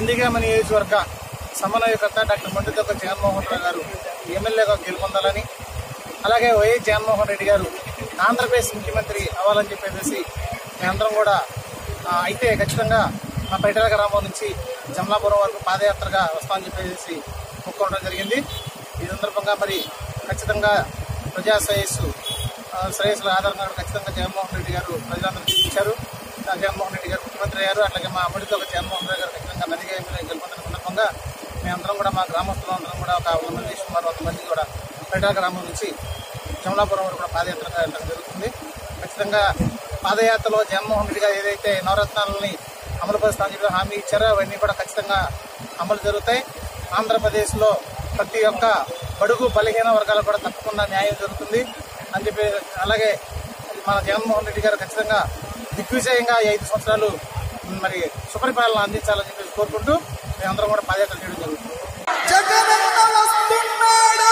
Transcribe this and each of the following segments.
నందిగామ నియోజకవర్గ సమన్వయకర్త డాక్టర్ మండుదొక్క జగన్మోహన్ రావు గారు ఎమ్మెల్యేగా గెలుపొందాలని అలాగే వైఎస్ జగన్మోహన్ రెడ్డి గారు ఆంధ్రప్రదేశ్ ముఖ్యమంత్రి అవ్వాలని చెప్పేసి మేమందరం కూడా ఆ, అయితే ఖచ్చితంగా మా పైటల గ్రామం నుంచి జమలాపురం వరకు పాదయాత్రగా వస్తామని చెప్పేసి ఒప్పుకోవడం జరిగింది ఈ సందర్భంగా మరి ఖచ్చితంగా ప్రజా శ్రేయస్సు ఆ, శ్రేయస్సుల ఆధారంగా ఖచ్చితంగా జగన్మోహన్ రెడ్డి గారు ప్రజలందరికీ ఇచ్చారు ఆ, జగన్మోహన్ రెడ్డి గారు ముఖ్యమంత్రి అయ్యారు అట్లాగే మా అమ్మడితో ఒక జగన్మోహన్ రెడ్డి గారు ఖచ్చితంగా నదిగా ఎమ్మెల్యే గెలుపొందిన సందర్భంగా మేమందరం కూడా మా గ్రామస్తులందరం కూడా ఒక వంద మంది సుమారు వంద మంది కూడా పైటల గ్రామం నుంచి జమలాపురం వరకు కూడా పాదయాత్రగా వెళ్ళడం జరుగుతుంది ఖచ్చితంగా పాదయాత్రలో జగన్మోహన్ రెడ్డి గారు ఏదైతే నవరత్నాలని అమలు పరుస్తామని చెప్పి హామీ ఇచ్చారో అవన్నీ కూడా ఖచ్చితంగా అమలు జరుగుతాయి ఆంధ్రప్రదేశ్లో ప్రతి ఒక్క బడుగు బలహీన వర్గాలకు కూడా తప్పకుండా న్యాయం జరుగుతుంది అని చెప్పి అలాగే మన జగన్మోహన్ రెడ్డి గారు ఖచ్చితంగా దిగ్విజయంగా ఈ ఐదు సంవత్సరాలు మరి సుపరిపాలన అందించాలని చెప్పి కోరుకుంటూ మేమందరం కూడా పాదయాత్ర చేయడం జరుగుతుంది జగనన్న వస్తున్నాడా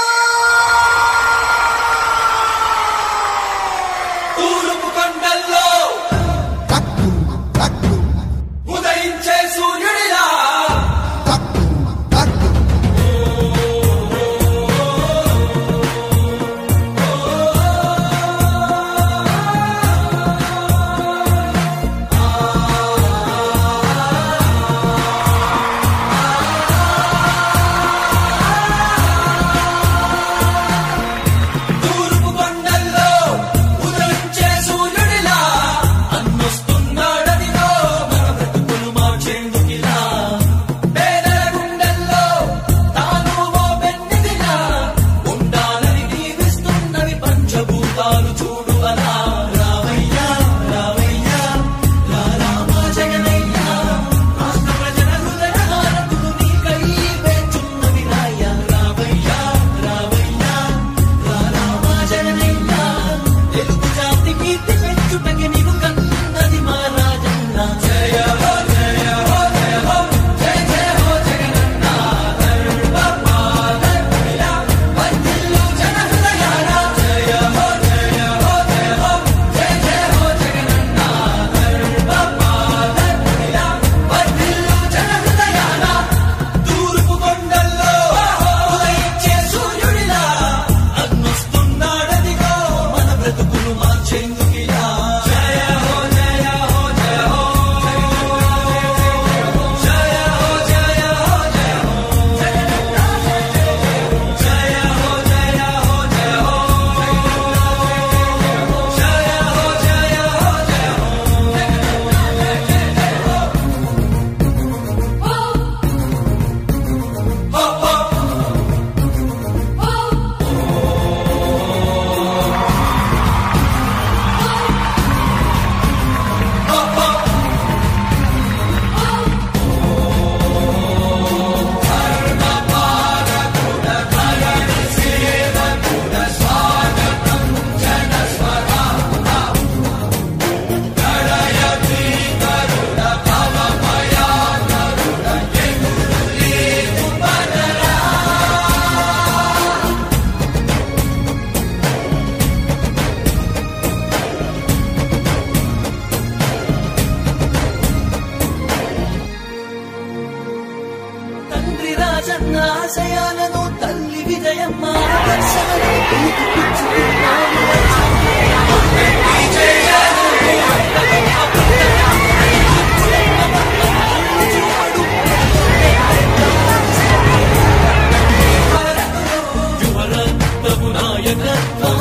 తూర్పు కొండల్లో టక్కు టక్కు ఉదయించే సూర్యుడిలా టక్కు టక్కు తూర్పు కొండల్లో ఉదయించే సూర్యుడిలా అన్నొస్తున్నాడదిగో మన బ్రతుకులు మార్చేందుకిలా పేదల గుండెల్లో తాను ఓ పెన్నిదిలా ఉండాలని దీవిస్తున్నవి పంచభూతాలు చూడు అలా రావయ్యా రావయ్యా రా రామా జగనయ్యా రాష్ట్ర ప్రజల హృదయ హారతులు నీకై వేచున్నవి రాయ్యా రావయ్యా రావయ్యా రా రామా జగనయ్యా తెలుగు జాతి కీర్తి పెంచుటకి నీవు కన్నది మా రాజన్న జయ హో జయ హో జయ హో జయ జయ హో జగనన్న ధర్మ పాదమిల వర్ధిల్లు జన హృదయాల జయ హో జయ హో జయ హో జయ జయ హో జగనన్న ధర్మ పాదమిల వర్ధిల్లు జన హృదయాల తూర్పు కొండల్లో ఉదయించే సూర్యుడిలా అగ్నొస్తున్నాడదిగో మన బ్రతుకులు మార్చేందుకిలా జయ హో జయ హో జయ హో జయ హో జయ హో జయ హో జయ హో జయ హో జయ హో జయ హో జయ హో జయ హో జయ హో హో హో తండ్రి రాజన్న ఆశయాలను తల్లి విజయమ్మ ఆదర్శాలను పూర్తిపుచ్చుకున్నాను. యువరత్నపు నాయకత్వం